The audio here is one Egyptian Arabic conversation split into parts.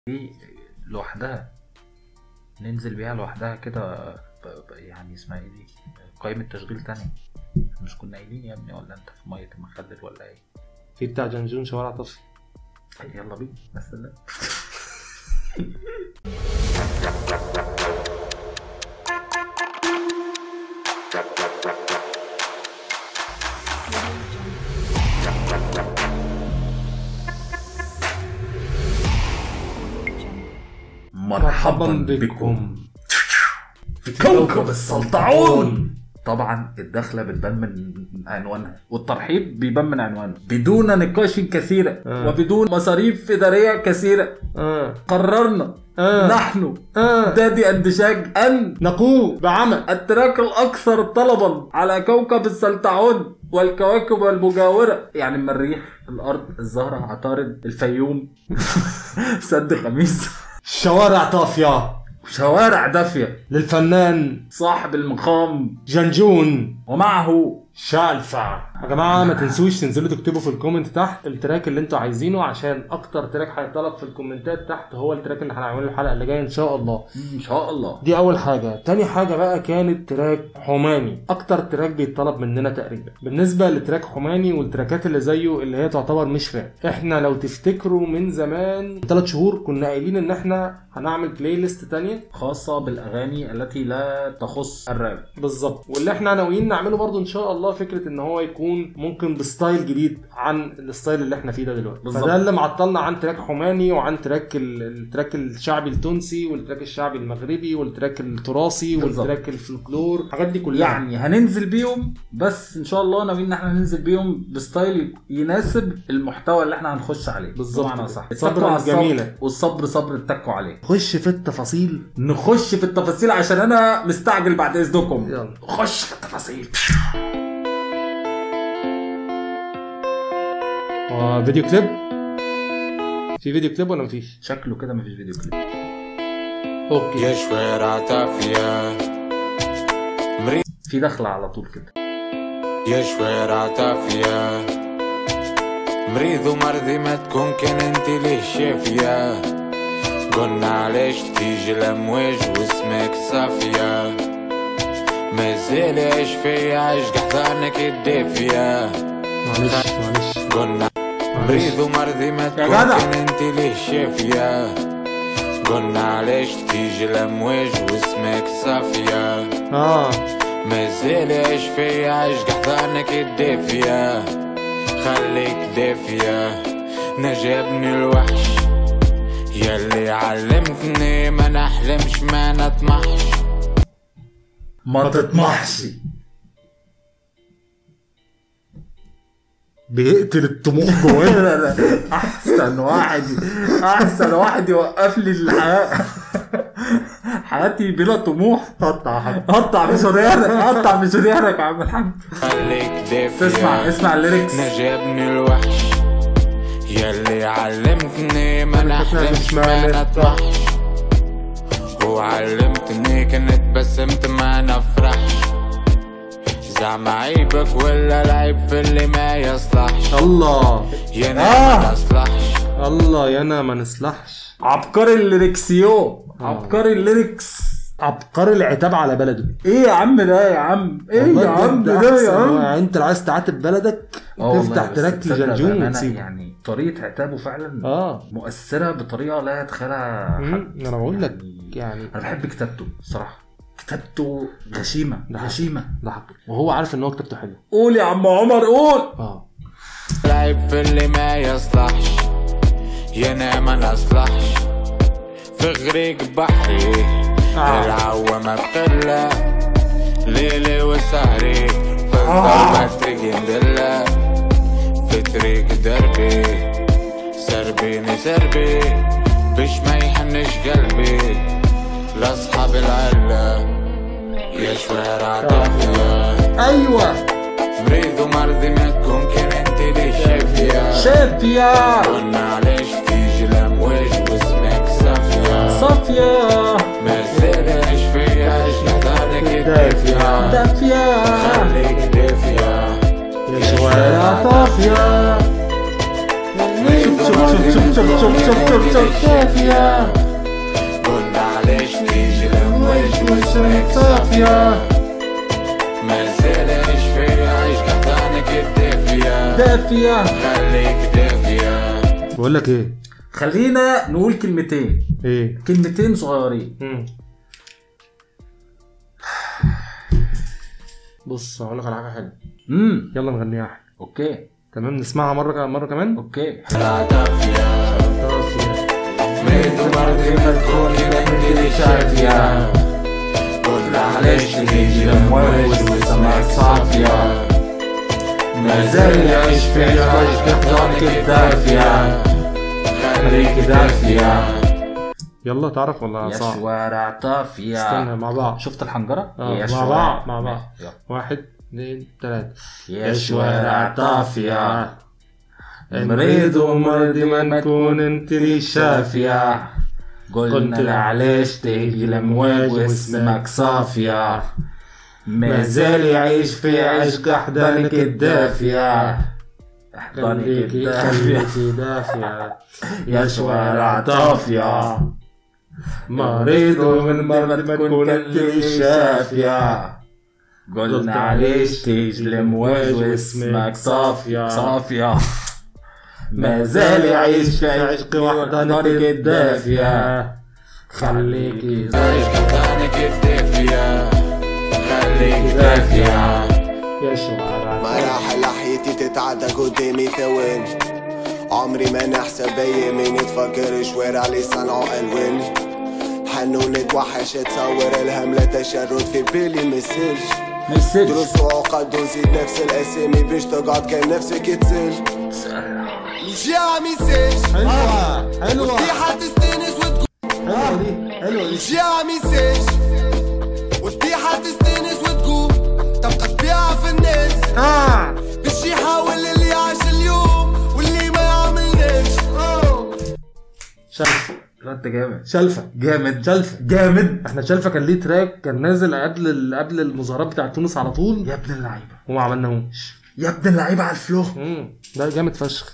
دي لوحدها ننزل بيها لوحدها كده ب- ب- يعني اسمها ايه دي قائمة تشغيل تانية مش كنا قايلين يا ابني ولا انت في مية المخلل ولا ايه في بتاع جنجون شوارع طفي يلا بينا بس لا مرحبا بكم في كوكب السلطعون طبعا الدخلة بتبان من عنوانها والترحيب بيبان من عنوانه بدون نقاش كثير آه. وبدون مصاريف إدارية كثيرة اه قررنا آه. نحن اه دادي اندشاج أن نقوم بعمل التراك الأكثر طلبا على كوكب السلطعون والكواكب المجاورة يعني المريخ الأرض الزهرة عطارد الفيوم سد خميس شوارع طافية شوارع دافية للفنان صاحب المقام جنجون ومعه شالفة يا جماعة ما تنسوش تنزلوا تكتبوا في الكومنت تحت التراك اللي انتوا عايزينه عشان اكتر تراك هيطلب في الكومنتات تحت هو التراك اللي هنعمله الحلقة اللي جاية ان شاء الله إن شاء الله دي اول حاجة تاني حاجة بقى كانت تراك حماني اكتر تراك بيتطلب مننا تقريبا بالنسبة لتراك حماني والتراكات اللي زيه اللي هي تعتبر مش راب احنا لو تفتكروا من زمان ثلاث شهور كنا قايلين ان احنا هنعمل بلاي ليست تانية خاصة بالأغاني التي لا تخص الراب بالظبط واللي احنا ناويين نعمله برضو ان شاء الله فكره ان هو يكون ممكن بستايل جديد عن الستايل اللي احنا فيه ده دلوقتي بالظبط. فده اللي معطلنا عن تراك حماني وعن تراك ال- التراك الشعبي التونسي والتراك الشعبي المغربي والتراك التراثي بالظبط. والتراك الفلكلور الحاجات دي كلها يعني هننزل بيهم بس ان شاء الله ناويين ان احنا ننزل بيهم بستايل يناسب المحتوى اللي احنا هنخش عليه بالظبط بمعنى كده. صح صبرا على الصبر جميلة. والصبر صبر اتكوا عليه خش في التفاصيل نخش في التفاصيل عشان انا مستعجل بعد اذنكم يلا خش في التفاصيل وفيديو كليب في فيديو كليب ولا مفيش؟ شكله كده مفيش فيديو كليب اوكي يا شوارع طافية في دخلة على طول كده يا شوارع طافية مريض ومرضي ما تكون كان انت ليه شافية قلنا علاش تيجي الامواج واسمك صافية مازال عيش فيا عيش قحطانك الدافية معلش معلش قلنا مريض ومرضي ما تكون جدع. كان انت ليه شافية قلنا علاش تيجي الامواج واسمك صافية اه مازال عيش فيا عيش قحطانك الدافية خليك دافية نجابني الوحش يلي علمتني ما نحلمش ما نطمحش ما تطمحش بيقتل الطموح جوانا لا لا احسن واحد احسن واحد يوقف لي الحياه حياتي بلا طموح قطع حاجة قطع مشاريعك قطع مشاريعك يا عم الحاج خليك دافية اسمع اسمع الليركس نجابني الوحش يلي علمتني ما نحلمش نحلمش ما ما نطمحش. نطمحش وعلمتني كنت بسمت ما نفرحش زعما عيبك ولا العيب في اللي ما يصلحش الله يا آه. ما نصلحش الله يا انا ما نصلحش عبقري الليركسيو عبقري الليركس عبقري العتاب على بلده ايه يا عم ده يا عم ايه والله يا عم بجد ده يا أحسن. عم انت لو عايز تعاتب بلدك آه والله، تفتح بس تراك تصدق لجنجون بأمانة وتسيبه يعني طريقة عتابه فعلا اه مؤثرة بطريقة لا يتخيلها مم، حد انا بقول لك يعني يعني انا بحب كتابته الصراحة كتابته غشيمة ده حقيقي. غشيمة ده حق وهو عارف ان هو كتابته حلو قول يا عم عمر قول اه العيب في اللي ما يصلحش يا ما نصلحش في غريق بحري آه. العوامة بقلة ليلي وسهري في آه. الظلمة طريق يندلة في طريق دربي سربيني سربي بش ما يحنش قلبي لاصحاب العلة يا شوارع طافية ايوه مريض ومرضي ما تكون كان انت ليش شافية شافية قلنا علاش تيجي الامواج واسمك صافية صافية ما زال عيش فيا عيش نحضانك الدافية دافية خليك دافية يا شوارع طافية شوف شوف شوف شوف شوف شوف شوف شوف شوف كافية قلنا علاش تيجي الامواج واسمك صافية ما زالش في عيش كفانك الدافية دافية خليك دافية بقول لك ايه خلينا نقول كلمتين ايه كلمتين صغيرين مم. بص هقول لك على حاجه حلوه امم يلا نغنيها احنا اوكي تمام نسمعها مره مره كمان اوكي لا دافية ميدو مرضي ما تكون انت اللي شافية قلنا علاش تيجي الامواج وسماك صافية ما زال يعيش في عيش كفانك الدافية خليك دافية يلا تعرف ولا يا صعب شوارع طافية استنى مع بعض شفت الحنجرة؟ آه، يا مع شوارع. بعض، مع بعض. ماشي، يلا. واحد اثنين ثلاثة يا شوارع طافية نريد مرضي ما نكون انت اللي شافية قلنا لعلاش تهدي الامواج واسمك صافية ما زال يعيش في عشق احضانك الدافية احضانك خليكي الدافية خليكي دافية يا شوارع طافية مريض من مرض ما تكون انت اللي شافية قلنا علاش تهدي الامواج واسمك صافية صافية ما زال يعيش في عشق وحدانك الدافية خليكي عيش كفانك الدافية خليك دافية يا شوارع مراحل حياتي تتعدى قدامي ثواني عمري ما نحسب ايامي نتفكر شوارع اللي صنعوا الوان حنون اتوحش اتصور الهملة تشرد في بالي مسلش ما يصيرش دروس وعقد ونزيد نفس الاسامي باش تقعد كان نفسك تسل مش عم يسالش حلوة حلوة ودي حتستانس وتقول حلوة دي حلوة دي مش عم يسالش ودي حتستانس وتقول تبقى تبيعها في الناس آه باش يحاول اللي عاش اليوم واللي ما يعملناش شلفة لا انت جامد شلفة جامد شلفة جامد احنا شلفة كان ليه تراك كان نازل قبل قبل المظاهرات بتاع تونس على طول يا ابن اللعيبه وما عملناهوش يا ابن اللعيبه على الفلو مم. ده جامد فشخ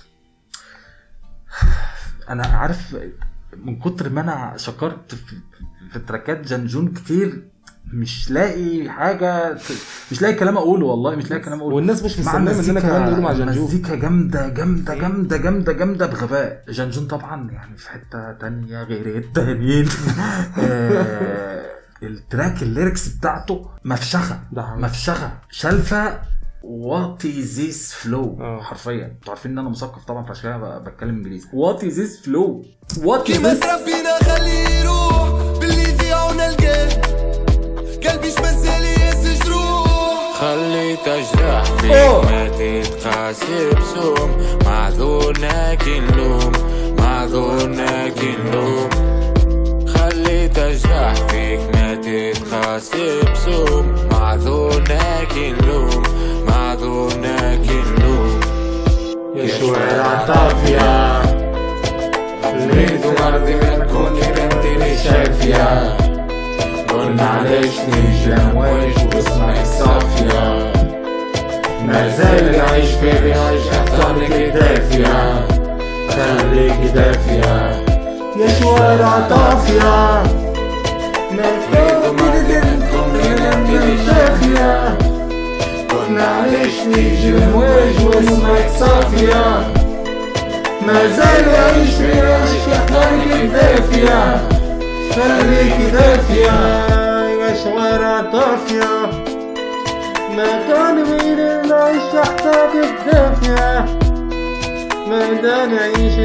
انا عارف من كتر ما انا شكرت في, في تراكات جنجون كتير مش لاقي حاجه مش لاقي كلام اقوله والله مش لاقي كلام اقوله والناس مش مع مستنيه مننا المزيكا- كمان نقوله مع جنجون مزيكا جامده جامده جامده جامده جامده بغباء جنجون طبعا يعني في حته تانية غير التانيين آه، التراك الليركس بتاعته مفشخه ده حقيقي. مفشخه شلفه وات از ذيس فلو آه. حرفيا انتوا عارفين ان انا مثقف طبعا فعشان كده ب- بتكلم انجليزي وات از ذيس فلو وات از كيما ذيس تربينا خليه يروح باللي يذيعوا نلقاه قلبي مازال يهز جروح خليت اجرح فيك أوه. ما تتقاسي بسوم معذورناك نلوم معذورناك نلوم خليت اجرح فيك ما تتقاسي بسوم معذورناك نلوم معذورناك نلوم يا شوارع طافية ليت مرضي ما تكوني انت اللي شافية قلنا علاش نيجي امواج واسمك صافية ما زال نعيش في عيش احضانك دافية خليك دافية يا شوارع طافية ليت مرضي ما تكوني انت اللي شافية قلنا علاش نيجي امواج واسمك صافية ما زال يعيش في عشق احضانك دافية خليكي دافية يا شوارع طافية ما كان من العيش تحتك دافية ما دام عيش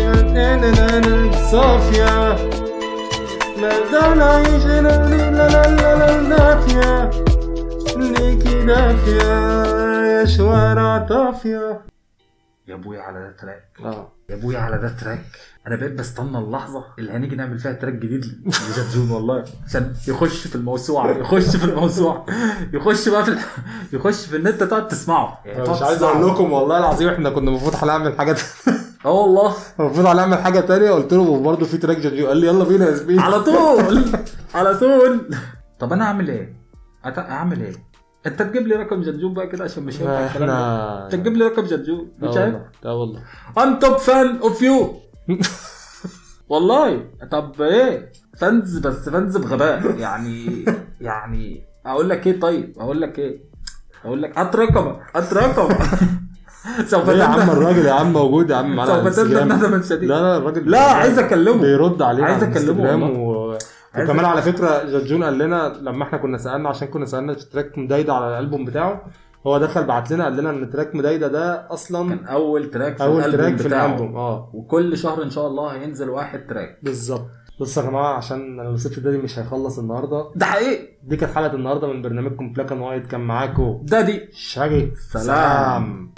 صافية ما دام عيش لا لا لا لا لا دافية ليكي دافية يا شوارع طافية يا ابويا على ده تراك اه يا ابويا على ده تراك انا بقيت بستنى اللحظه اللي هنيجي نعمل فيها تراك جديد لجنجون والله عشان يخش في الموسوعه يخش في الموسوعه يخش بقى في ال... يخش في ان انت تقعد تسمعه يعني أنا تقعد مش عايز تسمعه. اقول لكم والله العظيم احنا كنا المفروض هنعمل حاجه اه والله المفروض هنعمل حاجه تانية قلت له برضه في تراك جديد قال لي يلا بينا يا زميلي على طول على طول طب انا اعمل ايه؟ أت- اعمل ايه؟ انت تجيب لي رقم جنجون بقى كده عشان مش هينفع الكلام ده. احنا انت تجيب لي رقم جنجون اه مش عارف والله اه والله I'm top fan of you والله طب ايه فانز بس فانز بغباء يعني يعني اقول لك ايه طيب اقول لك ايه اقول لك هات رقمك هات رقمك سوف ليه يا عم تندم الراجل يا عم موجود يا عم معانا على سوف تندم الانستجرام. ندما شديد لا لا الراجل لا عايز اكلمه بيرد علينا عايز على أكلمه الانستجرام والله. و... عايز وكمان أ- على فكره جاجون قال لنا لما احنا كنا سالنا عشان كنا سالنا في تراك مدايده على الالبوم بتاعه هو دخل بعت لنا قال لنا ان تراك مدايده ده اصلا كان اول تراك في اول الألبوم تراك في بتاعه. الالبوم اه وكل شهر ان شاء الله هينزل واحد تراك بالظبط بصوا يا جماعه عشان انا يوسف دادي مش هيخلص النهارده ده حقيقي دي كانت حلقه النهارده من برنامجكم بلاك اند وايت كان معاكم ده دي شاجي سلام. سلام